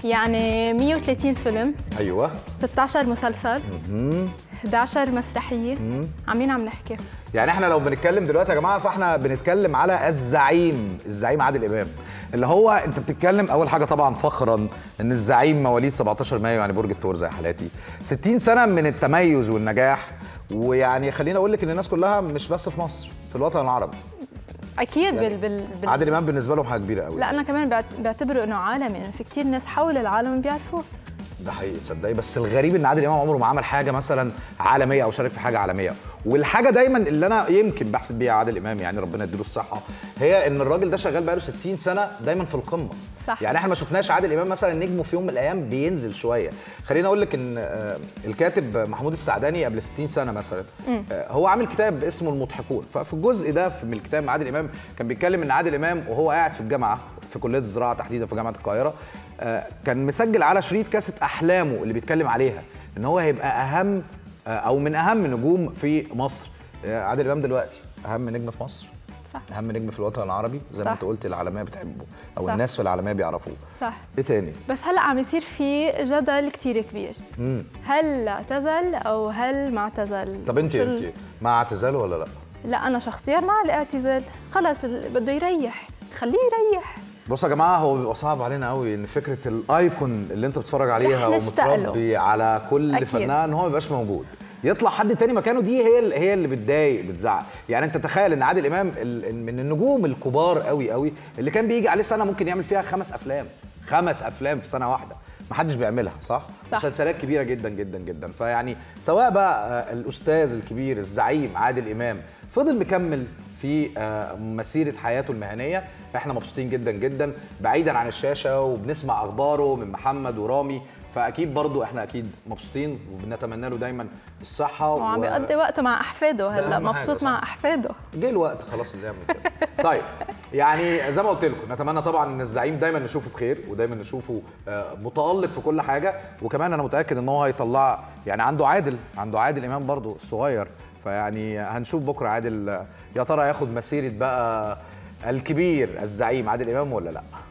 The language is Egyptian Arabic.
يعني 130 فيلم ايوه 16 مسلسل 11 مسرحيه عن مين عم نحكي يعني احنا لو بنتكلم دلوقتي يا جماعه فاحنا بنتكلم على الزعيم الزعيم عادل امام اللي هو انت بتتكلم اول حاجه طبعا فخرا ان الزعيم مواليد 17 مايو يعني برج الثور زي حالاتي 60 سنه من التميز والنجاح ويعني خليني اقول لك ان الناس كلها مش بس في مصر في الوطن العربي اكيد يعني بال بال, بال... عادل امام بالنسبه لهم حاجه كبيره قوي لا انا كمان بعت- بعتبره انه عالمي يعني في كتير ناس حول العالم بيعرفوه ده حقيقي تصدقي بس الغريب ان عادل امام عمره ما عمل حاجه مثلا عالميه او شارك في حاجه عالميه والحاجه دايما اللي انا يمكن بحسب بيها عادل امام يعني ربنا يديله الصحه هي ان الراجل ده شغال بقاله 60 سنه دايما في القمه صح. يعني احنا ما شفناش عادل امام مثلا نجمه في يوم من الايام بينزل شويه خليني اقول لك ان آه، الكاتب محمود السعداني قبل 60 سنه مثلا آه، هو عامل كتاب اسمه المضحكون ففي الجزء ده في- من الكتاب مع عادل امام كان بيتكلم ان عادل امام وهو قاعد في الجامعه في كليه الزراعه تحديدا في جامعه القاهره آه، كان مسجل على شريط كاسه احلامه اللي بيتكلم عليها ان هو هيبقى اهم آه، او من اهم نجوم في مصر آه، عادل امام دلوقتي اهم نجم في مصر صح اهم نجم في الوطن العربي زي ما صح. انت قلت العالميه بتحبه او صح. الناس في العالميه بيعرفوه صح ايه تاني بس هلا عم يصير في جدل كتير كبير مم. هل اعتزل او هل ما اعتزل طب انت شو ال- انت مع اعتزاله ولا لا لا انا شخصيا مع الاعتزال خلص ال- بده يريح خليه يريح بصوا يا جماعه هو بيبقى صعب علينا قوي ان فكره الايكون اللي انت بتتفرج عليها رح نشتاق له. ومتربي على كل أكيد. فنان هو ما يبقاش موجود يطلع حد تاني مكانه دي هي اللي هي اللي بتضايق بتزعل يعني انت تخيل ان عادل امام ال- من النجوم الكبار قوي قوي اللي كان بيجي عليه سنه ممكن يعمل فيها خمس افلام خمس افلام في سنه واحده ما حدش بيعملها صح؟ صح. مسلسلات كبيره جدا جدا جدا فيعني سواء بقى آه، الاستاذ الكبير الزعيم عادل امام فضل مكمل في آه، مسيره حياته المهنيه احنا مبسوطين جدا جدا بعيدا عن الشاشه وبنسمع اخباره من محمد ورامي فاكيد برضو احنا اكيد مبسوطين وبنتمنى له دايما الصحه وعم بيقضي وقته مع احفاده ده هلا أهم حاجة، مبسوط صح. مع احفاده جه الوقت خلاص اللي يعمل كده طيب يعني زي ما قلت لكم نتمنى طبعا ان الزعيم دايما نشوفه بخير ودايما نشوفه آه، متالق في كل حاجه وكمان انا متاكد ان هو هيطلع يعني عنده عادل عنده عادل امام برضو الصغير فيعني هنشوف بكره عادل آه، يا ترى ياخد مسيره بقى الكبير الزعيم عادل امام ولا لا